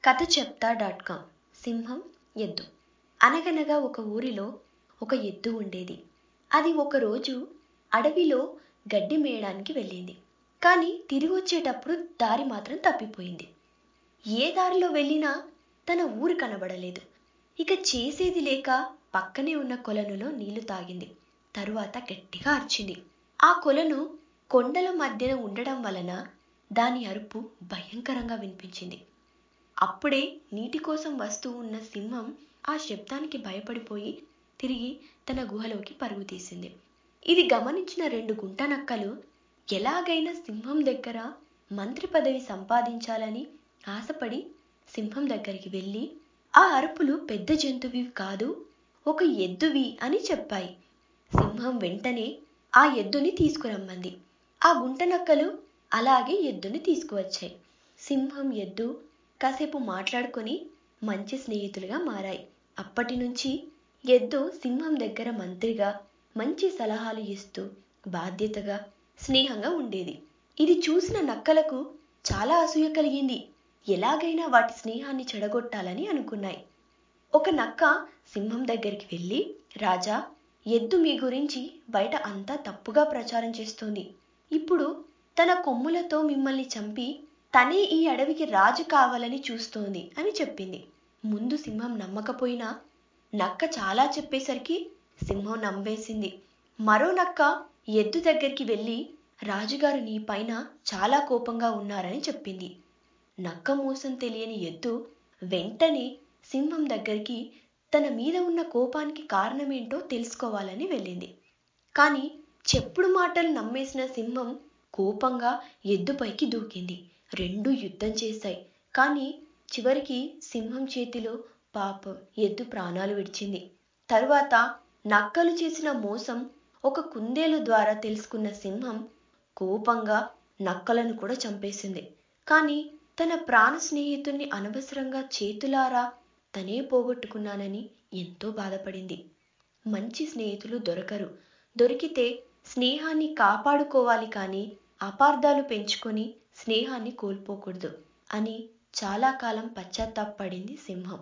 కథ చెప్తా dot com సింహం ఎద్దు అనగనగా ఒక ఊరిలో ఒక ఎద్దు ఉండేది అది ఒకరోజు అడవిలో గడ్డి మేయడానికి వెళ్ళింది కానీ తిరిగి వచ్చేటప్పుడు దారి మాత్రం తప్పిపోయింది ఏ దారిలో వెళ్ళినా తన ఊరు కనబడలేదు ఇక చేసేది లేక పక్కనే ఉన్న కొలనులో నీళ్లు తాగింది తరువాత గట్టిగా అరిచింది ఆ కొలను కొండల మధ్యన ఉండడం వలన దాని అరుపు భయంకరంగా వినిపించింది అప్పుడే నీటి కోసం వస్తూ ఉన్న సింహం ఆ శబ్దానికి భయపడిపోయి తిరిగి తన గుహలోకి పరుగు తీసింది ఇది గమనించిన రెండు గుంటనక్కలు ఎలాగైనా సింహం దగ్గర మంత్రి పదవి సంపాదించాలని ఆశపడి సింహం దగ్గరికి వెళ్ళి ఆ అరుపులు పెద్ద జంతువి కాదు ఒక ఎద్దువి అని చెప్పాయి సింహం వెంటనే ఆ ఎద్దుని తీసుకురమ్మంది ఆ గుంటనక్కలు అలాగే ఎద్దుని తీసుకువచ్చాయి సింహం ఎద్దు కాసేపు మాట్లాడుకొని మంచి స్నేహితులుగా మారాయి అప్పటి నుంచి ఎద్దు సింహం దగ్గర మంత్రిగా మంచి సలహాలు ఇస్తూ బాధ్యతగా స్నేహంగా ఉండేది ఇది చూసిన నక్కలకు చాలా అసూయ కలిగింది ఎలాగైనా వాటి స్నేహాన్ని చెడగొట్టాలని అనుకున్నాయి ఒక నక్క సింహం దగ్గరికి వెళ్ళి రాజా ఎద్దు మీ గురించి బయట అంతా తప్పుగా ప్రచారం చేస్తోంది ఇప్పుడు తన కొమ్ములతో మిమ్మల్ని చంపి తనే ఈ అడవికి రాజు కావాలని చూస్తోంది అని చెప్పింది ముందు సింహం నమ్మకపోయినా నక్క చాలా చెప్పేసరికి సింహం నమ్మేసింది మరో నక్క ఎద్దు దగ్గరికి వెళ్ళి రాజుగారు నీ పైన చాలా కోపంగా ఉన్నారని చెప్పింది నక్క మోసం తెలియని ఎద్దు వెంటనే సింహం దగ్గరికి తన మీద ఉన్న కోపానికి కారణమేంటో తెలుసుకోవాలని వెళ్ళింది కానీ చెప్పుడు మాటలు నమ్మేసిన సింహం కోపంగా ఎద్దుపైకి దూకింది రెండు యుద్ధం చేశాయి కానీ చివరికి సింహం చేతిలో పాపం ఎద్దు ప్రాణాలు విడిచింది తరువాత నక్కలు చేసిన మోసం ఒక కుందేలు ద్వారా తెలుసుకున్న సింహం కోపంగా నక్కలను కూడా చంపేసింది కానీ తన ప్రాణ స్నేహితుణ్ణి అనవసరంగా చేతులారా తనే పోగొట్టుకున్నానని ఎంతో బాధపడింది మంచి స్నేహితులు దొరకరు దొరికితే స్నేహాన్ని కాపాడుకోవాలి కానీ అపార్థాలు పెంచుకొని స్నేహాన్ని కోల్పోకూడదు అని చాలా కాలం పశ్చాత్తాపడింది సింహం